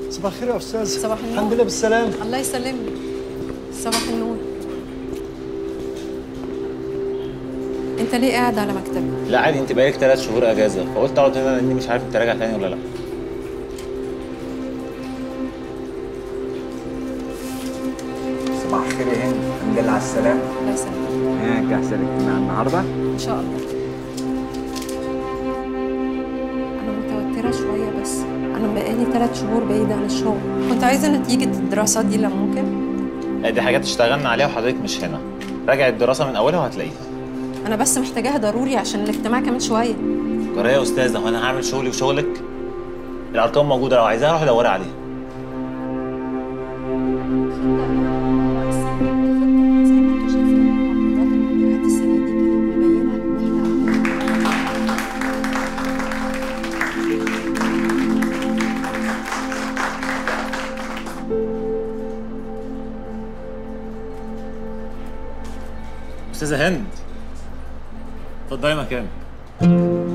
صباح الخير يا استاذ صباح النور. الحمد لله بالسلامه الله يسلمك صباح النور انت ليه قاعد على مكتبي لا عادي انت بقالك ثلاث شهور اجازه فقلت اقعد هنا لاني مش عارف انت راجع تاني ولا لا صباح الخير يا هند الحمد لله على السلامة الله يسلمك ها جاهزة للاجتماع النهاردة؟ ان شاء الله انا متوتره شويه بس انا بقالي ثلاث شهور بعيده عن الشغل كنت عايزه نتيجه الدراسات دي لو ممكن لا دي حاجات اشتغلنا عليها وحضرتك مش هنا راجع الدراسه من اولها وهتلاقيها انا بس محتاجاها ضروري عشان الاجتماع كمان شويه جرايه يا استاذه هو انا هعمل شغلي وشغلك الارقام موجوده لو عايزاها روح دوري عليها استاذه هند اتفضلي مكانك